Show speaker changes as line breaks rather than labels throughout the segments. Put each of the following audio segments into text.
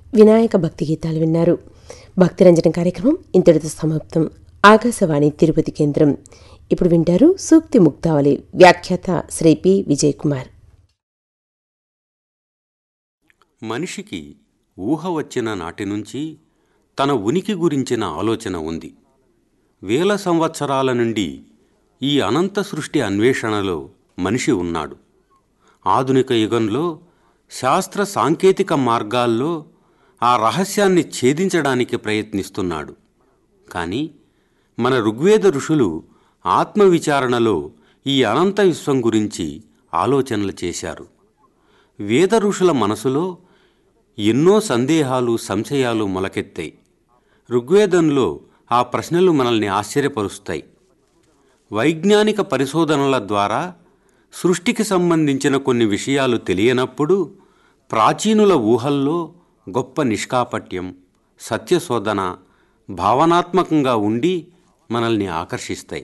వినాయక భక్తి గీతాలు విన్నారు భక్తిరంజన కార్యక్రమం ఇంతటితో సమాప్తం ఆకాశవాణి తిరుపతి కేంద్రం ఇప్పుడు వింటారు సూక్తి ముక్తావళి వ్యాఖ్యాత శ్రీ పి విజయ్ కుమార్
మనిషికి ఊహ వచ్చిన నాటి నుంచి తన ఉనికి గురించిన ఆలోచన ఉంది వేల సంవత్సరాల నుండి ఈ అనంత సృష్టి అన్వేషణలో మనిషి ఉన్నాడు ఆధునిక యుగంలో శాస్త్ర సాంకేతిక మార్గాల్లో ఆ రహస్యాన్ని ఛేదించడానికి ప్రయత్నిస్తున్నాడు కానీ మన ఋగ్వేద ఋషులు ఆత్మవిచారణలో ఈ అనంత విశ్వం గురించి ఆలోచనలు చేశారు వేద ఋషుల మనసులో ఎన్నో సందేహాలు సంశయాలు మొలకెత్తాయి ఋగ్వేదంలో ఆ ప్రశ్నలు మనల్ని ఆశ్చర్యపరుస్తాయి వైజ్ఞానిక పరిశోధనల ద్వారా సృష్టికి సంబంధించిన కొన్ని విషయాలు తెలియనప్పుడు ప్రాచీనుల ఊహల్లో గొప్ప నిష్కాపట్యం సత్యశోధన భావనాత్మకంగా ఉండి మనల్ని ఆకర్షిస్తాయి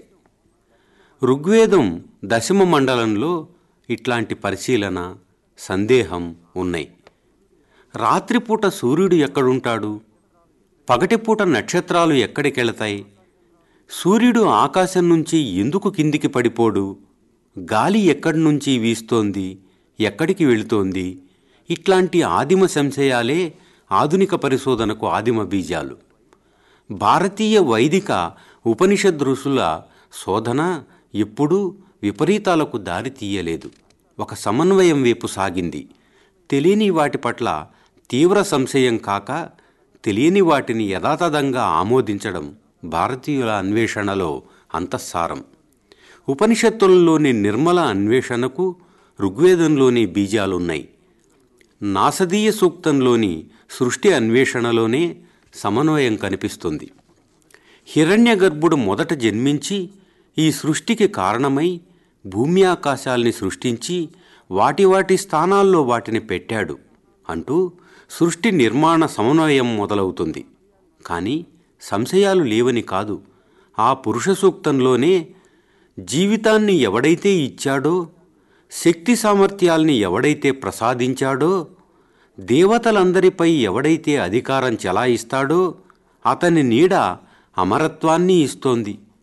ఋగ్వేదం దశమ మండలంలో ఇట్లాంటి పరిశీలన సందేహం ఉన్నాయి రాత్రిపూట సూర్యుడు ఎక్కడుంటాడు పగటిపూట నక్షత్రాలు ఎక్కడికెళతాయి సూర్యుడు ఆకాశం నుంచి ఎందుకు కిందికి పడిపోడు గాలి ఎక్కడి నుంచి వీస్తోంది ఎక్కడికి వెళుతోంది ఇట్లాంటి ఆదిమ సంశయాలే ఆధునిక పరిశోధనకు ఆదిమ బీజాలు భారతీయ వైదిక ఉపనిషద్ ఋషుల శోధన ఎప్పుడూ విపరీతాలకు దారి తీయలేదు ఒక సమన్వయం వైపు సాగింది తెలియని వాటి పట్ల తీవ్ర సంశయం కాక తెలియని వాటిని యథాతథంగా ఆమోదించడం భారతీయుల అన్వేషణలో అంతఃసారం ఉపనిషత్తులలోని నిర్మల అన్వేషణకు ఋగ్వేదంలోని బీజాలున్నాయి నాసదీయ సూక్తంలోని సృష్టి అన్వేషణలోనే సమన్వయం కనిపిస్తుంది హిరణ్యగర్భుడు మొదట జన్మించి ఈ సృష్టికి కారణమై భూమి ఆకాశాల్ని సృష్టించి వాటి వాటి స్థానాల్లో వాటిని పెట్టాడు అంటూ సృష్టి నిర్మాణ సమన్వయం మొదలవుతుంది కానీ సంశయాలు లేవని కాదు ఆ పురుష సూక్తంలోనే జీవితాన్ని ఎవడైతే ఇచ్చాడో శక్తి సామర్థ్యాల్ని ఎవడైతే ప్రసాదించాడో దేవతలందరిపై ఎవడైతే అధికారం చెలాయిస్తాడో అతని నీడ అమరత్వాన్ని ఇస్తోంది